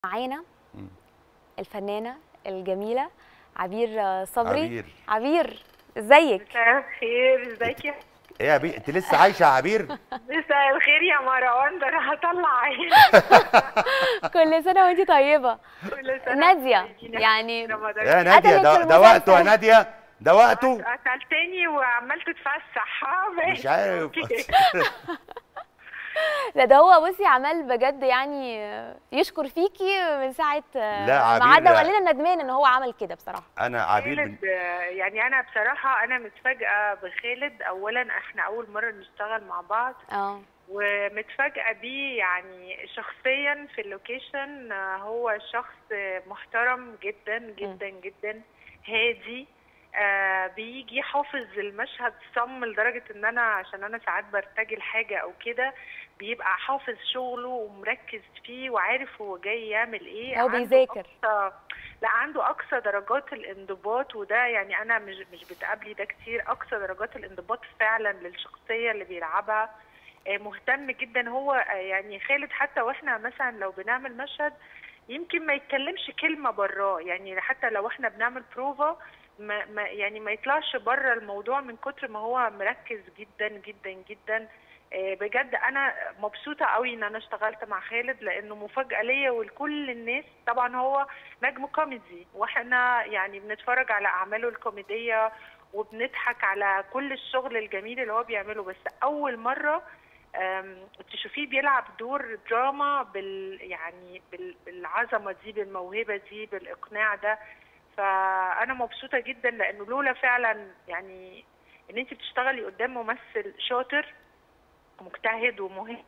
معانا مم. الفنانة الجميلة عبير صبري عبير. عبير ازيك مساء الخير ازيك يا ايه يا بي انت لسه عايشه يا عبير مساء الخير يا مروان ده انا هطلع عيني كل سنة وانت طيبة كل سنة نادية وانتي يعني رمضان. يا ناديه قتلت ده, في ده وقته يا المسلسل. ناديه ده وقته قتلتني وعمال تتفسح ها ماشي. مش عارف أوكي. لا ده هو بصي عمال بجد يعني يشكر فيكي من ساعة لا، عبير ما عدى لا. وقال لنا ندمان ان هو عمل كده بصراحة انا عبير بن... خالد آه، يعني انا بصراحة انا متفاجئة بخالد اولا احنا اول مرة نشتغل مع بعض اه ومتفاجئة بيه يعني شخصيا في اللوكيشن آه، هو شخص آه، محترم جدا جدا جدا هادي آه بيجي حافظ المشهد صم لدرجة ان انا عشان انا ساعات برتجل حاجة او كده بيبقى حافظ شغله ومركز فيه وعارف هو جاي يعمل ايه هو عنده بيذاكر. أقصى لا عنده اقصى درجات الانضباط وده يعني انا مش مش بتقابلي ده كتير اقصى درجات الانضباط فعلا للشخصية اللي بيلعبها آه، مهتم جدا هو آه، يعني خالد حتى واحنا مثلا لو بنعمل مشهد يمكن ما يتكلمش كلمه براه يعني حتى لو احنا بنعمل بروفا ما ما يعني ما يطلعش بره الموضوع من كتر ما هو مركز جدا جدا جدا آه، بجد انا مبسوطه قوي ان انا اشتغلت مع خالد لانه مفاجاه ليا ولكل الناس طبعا هو نجم كوميدي واحنا يعني بنتفرج على اعماله الكوميديه وبنضحك على كل الشغل الجميل اللي هو بيعمله بس اول مره أم، تشوفيه بيلعب دور دراما بال يعني بال بالعظمه دي بالموهبه دي بالاقناع ده فانا مبسوطه جدا لانه لولا فعلا يعني ان انت بتشتغلي قدام ممثل شاطر مجتهد ومهم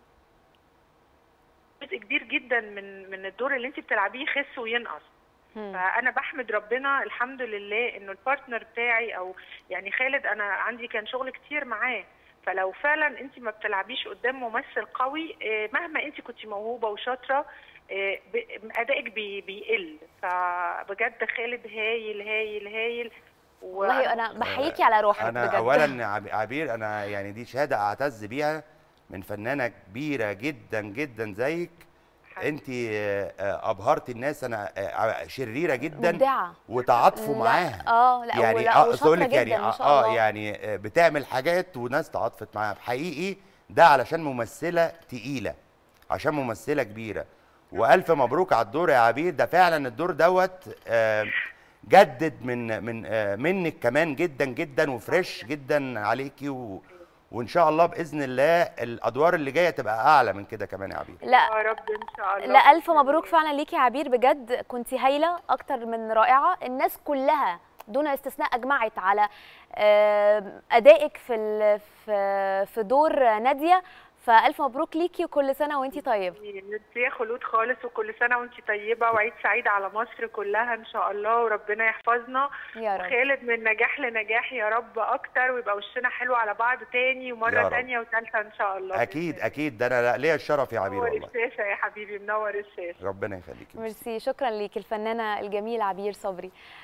جزء كبير جدا من من الدور اللي انت بتلعبيه يخس وينقص مم. فانا بحمد ربنا الحمد لله انه البارتنر بتاعي او يعني خالد انا عندي كان شغل كتير معاه فلو فعلا انت ما بتلعبيش قدام ممثل قوي آه، مهما انت كنت موهوبه وشاطره آه، ب- ادائك بي بيقل فبجد خالد هايل هايل هايل والله انا بحييكي على روحك انا بجد اولا عب- عبير انا يعني دي شهاده اعتز بيها من فنانه كبيره جدا جدا زيك انت ابهرتي الناس انا آه، شريره جدا مبدعة وتعاطفوا لا، معاها اه لا يعني ولا اه وشاطرة أقول لك جدا يعني ما شاء اه الله يعني آه، بتعمل حاجات وناس تعاطفت معاها حقيقي ده علشان ممثله تقيله عشان ممثله كبيره والف مبروك على الدور يا عبير ده فعلا الدور دوت آه، جدد من من آه، منك كمان جدا جدا وفريش جدا عليكي و وان شاء الله باذن الله الادوار اللي جايه تبقى اعلى من كده كمان يا عبير لا يا رب ان شاء الله لا الف مبروك فعلا ليكي يا عبير بجد كنتي هايله اكتر من رائعه الناس كلها دون استثناء اجمعت على آم، ادائك في ال- في في دور ناديه فالف مبروك ليكي وكل سنه وانتي طيبه ميرسي يا خلود خالص وكل سنه وانت طيبه وعيد سعيد على مصر كلها ان شاء الله وربنا يحفظنا يا رب وخالد من نجاح لنجاح يا رب اكتر ويبقى وشنا حلو على بعض تاني يا ومره رب. تانية وثالثه ان شاء الله اكيد اكيد ده انا لا- ليا الشرف يا عبير منور والله الشاشه يا حبيبي منور الشاشه ربنا يخليكي ميرسي شكرا ليكي الفنانه الجميله عبير صبري